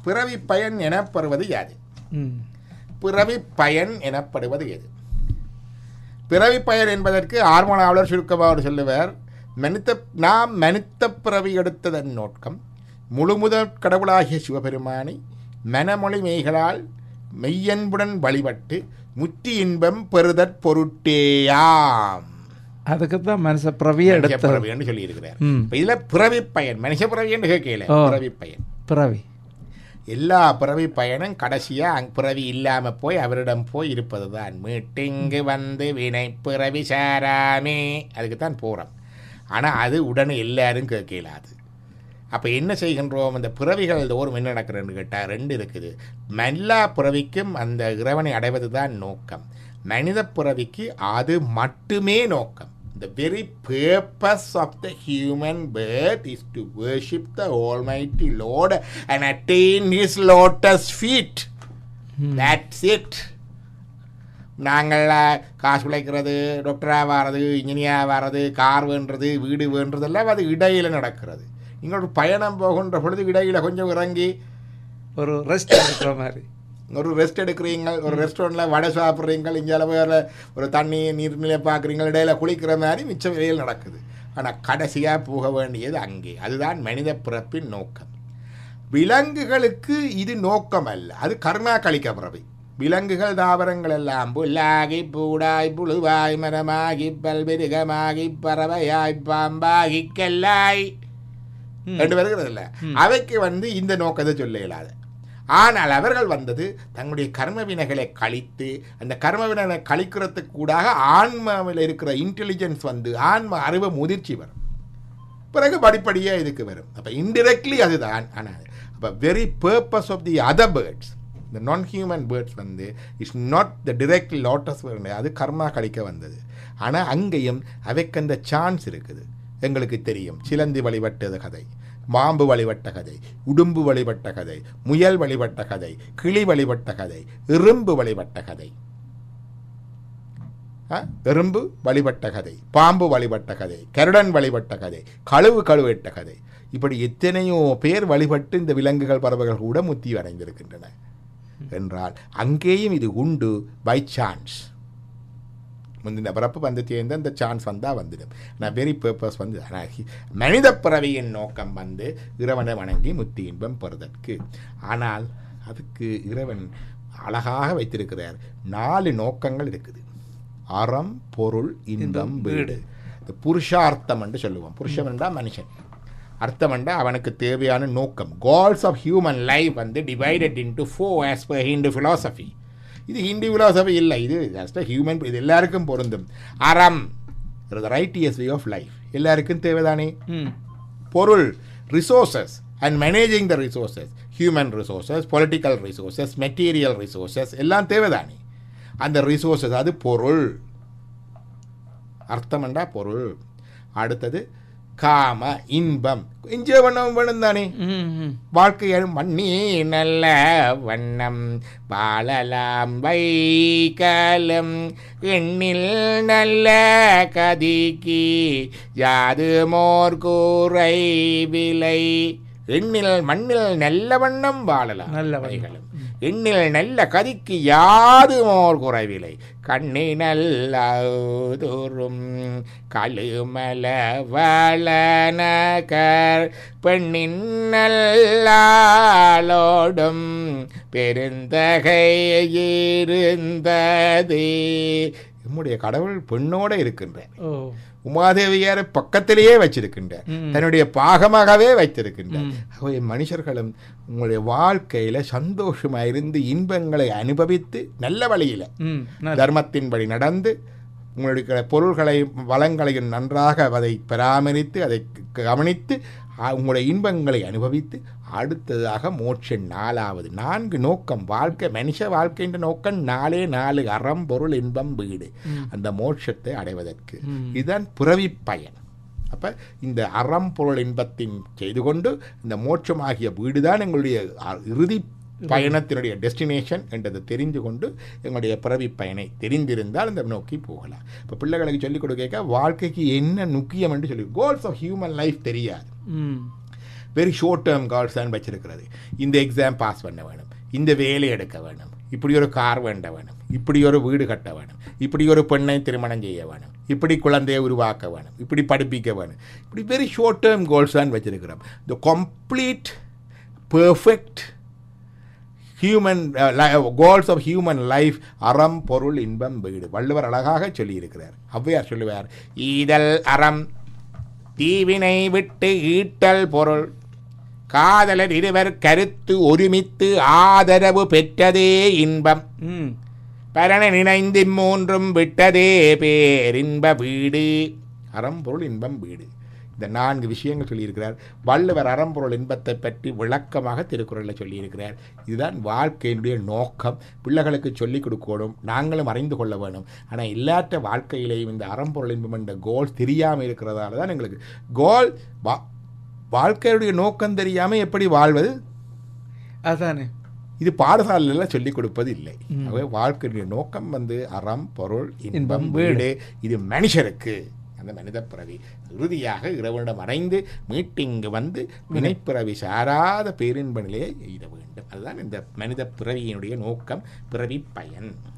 பிறவி பயன் எனப்படுவது யாது ம் பிறவி பயன் எனப்படுவது எது பிறவி பயன் என்பதற்கு ஆர்மனாவலர் சுருக்கமாக சொல்லுவார் மனித நாம் மனித பிறவி எடுத்ததன் நோக்கம் முழுமுதற் கடவுளாகிய சிவபெருமானை மனமொழி மெய்களால் மெய்யன்புடன் வழிபட்டு முற்றி இன்பம் பெறுதற் பொருட்டேயாம் அதுக்கு தான் மனுஷ பிரவியை மனுஷ எடுத்தது பிறவி என்று சொல்லியிருக்கிறார் ம் இப்ப இதுல பிறவி பயன் மனுஷ பிறவி என்று கேட்கல ஓ. பிறவி பயன் பிறவி எல்லா பிறவி பயனும் கடைசியா அங் பிறவி இல்லாம போய் அவரிடம் போய் இருப்பது தான் மீட்டிங்கு வந்து வினை பிறவி சாராமே அதுக்கு தான் போகிறோம் ஆனா அது உடனே எல்லாரும் கேட்கலாது அப்ப என்ன செய்கின்றோம் அந்த பிறவிகள் தோறும் என்ன நடக்கிறதுன்னு கேட்டால் ரெண்டு இருக்குது எல்லா பிறவிக்கும் அந்த இறைவனை அடைவது தான் நோக்கம் மனித பிறவிக்கு அது மட்டுமே நோக்கம் The very purpose of the human birth is to worship the Almighty Lord and attain His lotus feet. That's it. நாங்கள் அஹ், காசு உழைக்கிறது டாக்டராக வர்றது இன்ஜினியராக வர்றது கார் வேண்டுறது வீடு வேண்டுறதெல்லாம் அது இடையில நடக்கிறது நீங்கள் ஒரு பயணம் போகின்ற பொழுது இடையில கொஞ்சம் இறங்கி ஒரு ரெஸ்ட் எடுக்கிற மாதிரி ஒரு ரெஸ்ட் எடுக்கிறீங்க ஒரு ரெஸ்டாரண்ட்டில் வடை சாப்பிட்றீங்க இங்கே வேறு ஒரு தண்ணி நீர்நிலை பார்க்குறீங்க இடையில குளிக்கிற மாதிரி மிச்ச வேலையில் நடக்குது ஆனால் கடைசியாக போக வேண்டியது அங்கே அதுதான் மனித பிறப்பின் நோக்கம் விலங்குகளுக்கு இது நோக்கம் அல்ல அது கர்மா கழிக்க பிறவி விலங்குகள் தாவரங்கள் எல்லாம் புல்லாகி பூடாய் புழுவாய் மரமாகி பல்பெருகமாகி பறவையாய் பாம்பாகி கல்லாய் ம். ரெண்டு வருகிறது இல்ல அவைக்கு வந்து இந்த நோக்கத்தை சொல்ல இயலாது ஆனால் அவர்கள் வந்தது தங்களுடைய கர்ம வினைகளை கழித்து அந்த கர்ம வினைகளை கழிக்கிறதுக்கு கூடாக ஆன்மாவில் இருக்கிற இன்டெலிஜென்ஸ் வந்து ஆன்ம அறிவு முதிர்ச்சி வரும் பிறகு படிப்படியாக இதுக்கு வரும் அப்போ இன்டிரெக்ட்லி அதுதான் ஆனால் அப்போ very purpose of the other births இந்த நான் ஹியூமன் பேர்ட்ஸ் வந்து is not the direct lotus அது கர்மா கழிக்க வந்தது ஆனால் அங்கேயும் அவைக்கு அந்த சான்ஸ் இருக்குது எங்களுக்கு தெரியும் சிலந்தி வழிபட்டது கதை மாம்பு வழிபட்ட கதை உடும்பு வழிபட்ட கதை முயல் வழிபட்ட கதை கிளி வழிபட்ட கதை எறும்பு வழிபட்ட கதை ஆ? எறும்பு வழிபட்ட கதை பாம்பு வழிபட்ட கதை கருடன் வழிபட்ட கதை கழுவு கழுவிட்ட கதை இப்படி எத்தனையோ பேர் வழிபட்டு இந்த விலங்குகள் பறவைகள் கூட முத்தி அடைந்திருக்கின்றன என்றால் அங்கேயும் இது உண்டு பை சான்ஸ் முந்தின பிறப்பு வந்து சேர்ந்து அந்த சான்ஸ் வந்தால் வந்துடும் நான் வெரி பர்பஸ் வந்து ஆனால் ஹி- மனித பிறவியின் நோக்கம் வந்து இறைவனை வணங்கி முத்தி இன்பம் பெறுதற்கு ஆனால் அதுக்கு இறைவன் அழகாக வைத்திருக்கிறார் நாலு நோக்கங்கள் இருக்குது அறம் பொருள் இன்பம் வீடு இந்த புருஷார்த்தம் என்று சொல்லுவோம் புருஷன் என்றால் மனுஷன் அர்த்தம் என்றால் அவனுக்கு தேவையான நோக்கம் கோல்ஸ் ஆஃப் ஹியூமன் லைஃப் வந்து divided into four as per Hindu philosophy இது ஹிந்து philosophy இல்லை இது ஜஸ்ட் ஹியூமன் இது எல்லாருக்கும் பொருந்தும் அறம் the righteous way of life எல்லாருக்கும் தேவைதானே ம் பொருள் resources and managing the resources human resources political resources material resources எல்லாம் தேவைதானே அந்த ரிசோர்சஸ் அது பொருள் அர்த்தம்ண்டா பொருள் அடுத்தது காம இன்பம் என்ஜாய் பண்ணவும் வேணும் தானே ம் ம் வாழ்க்கையும் மண்ணி நல்ல வண்ணம் வாழலாம் வைகாலம் எண்ணில் நல்ல கதிக்கு யாது மோர் கூரை விலை எண்ணில் மண்ணில் நல்ல வண்ணம் வாழலாம் நல்ல வண்ணம். வைகளும் எண்ணில் நல்ல கதிக்கு யாது மோர் குறைவில்லை கண்ணி நல்லுறும் கழுமல வளநகர் பெண்ணின் நல்லாளோடும் பெருந்தகை இருந்தது நம்முடைய கடவுள் பெண்ணோட இருக்கின்றார் ஓ உமாதேவியாரை பக்கத்திலேயே வச்சிருக்கின்றார் ம். தன்னுடைய பாகமாகவே வைத்திருக்கின்றார் ம். ஆகவே மனுஷர்களும் உங்களுடைய வாழ்க்கையில சந்தோஷமா இருந்து இன்பங்களை அனுபவித்து நல்ல வழியில ம் நல்ல தர்மத்தின்படி நடந்து உங்களுடைய பொருள்களையும் வளங்களையும் நன்றாக அதை பராமரித்து அதை கவனித்து அ- உங்களுடைய இன்பங்களை அனுபவித்து அடுத்ததாக மோட்சம் நாலாவது நான்கு நோக்கம் வாழ்க்கை மனுஷ வாழ்க்கைன்ற நோக்கம் நாலே நாலு அறம் பொருள் இன்பம் வீடு அந்த மோட்சத்தை அடைவதற்கு ம். இதுதான் பிறவி பயன் அப்ப இந்த அறம் பொருள் இன்பத்தின் செய்து கொண்டு இந்த மோட்சமாகிய வீடுதான் எங்களுடைய அ- இறுதி பயணத்தினுடைய டெஸ்டினேஷன் என்றதை தெரிந்து கொண்டு எங்களுடைய பிறவி பயனை தெரிந்திருந்தால் இந்த நோக்கி போகலாம் இப்போ பிள்ளைகளுக்கு சொல்லிக் கொடுக்க வாழ்க்கைக்கு என்ன முக்கியம் என்று சொல்லி கோல்ஸ் ஆஃப் ஹியூமன் லைஃப் தெரியாது ம் வெரி ஷார்ட் டேர்ம் கால்ஸ் தான் வச்சிருக்கிறது இந்த எக்ஸாம் பாஸ் பண்ண வேணும் இந்த வேலை எடுக்க வேணும் இப்படி ஒரு கார் வேண்ட வேணும் இப்படி ஒரு வீடு கட்ட வேணும் இப்படி ஒரு பெண்ணை திருமணம் செய்ய வேணும் இப்படி குழந்தையை உருவாக்க வேணும் இப்படி படிப்பிக்க வேணும் இப்படி வெரி ஷார்ட் டேர்ம் கோல்ஸ் தான் வச்சிருக்கிறோம் the complete perfect human goals of human life அறம் பொருள் இன்பம் வீடு வள்ளுவர் அழகாக சொல்லியிருக்கிறார் ஔவையார் சொல்லுவார் ஈதல் அறம் தீவினை விட்டு ஈட்டல் பொருள் காதலர் இருவர் கருத்து ஒருமித்து ஆதரவு பெற்றதே இன்பம் ம் பரண நினைந்து மூன்றும் விட்டதே பேரின்ப வீடு அறம்பொருள் இன்பம் வீடு இந்த நான்கு விஷயங்கள் சொல்லியிருக்கிறார் வள்ளுவர் அறம்பொருள் இன்பத்தை பற்றி விளக்கமாக திருக்குறளில் சொல்லியிருக்கிறார் இதுதான் வாழ்க்கையினுடைய நோக்கம் பிள்ளைகளுக்கு சொல்லிக் கொடுக்கணும் நாங்களும் அறிந்து கொள்ள வேணும் ஆனால் எல்லாற்ற வாழ்க்கையிலேயும் இந்த அறம்பொருள் இன்பம் என்ற கோல் தெரியாமல் இருக்கிறதால தான் எங்களுக்கு கோல் வா வாழ்க்கையுடைய நோக்கம் தெரியாமல் எப்படி வாழ்வது அதானே இது பாடசாலையில் சொல்லிக் கொடுப்பது இல்லை ஆகவே வாழ்க்கையுடைய நோக்கம் வந்து அறம் பொருள் இன்பம் இன்பம், வீடு இது மனுஷருக்கு அந்த மனித பிறவி இறுதியாக இறைவனிடம் அடைந்து மீட்டிங்கு வந்து வினைப்பிறவி சாராத பேரின்ப நிலையை எய்த வேண்டும் அதுதான் இந்த மனித பிறவியினுடைய நோக்கம் பிறவி பயன்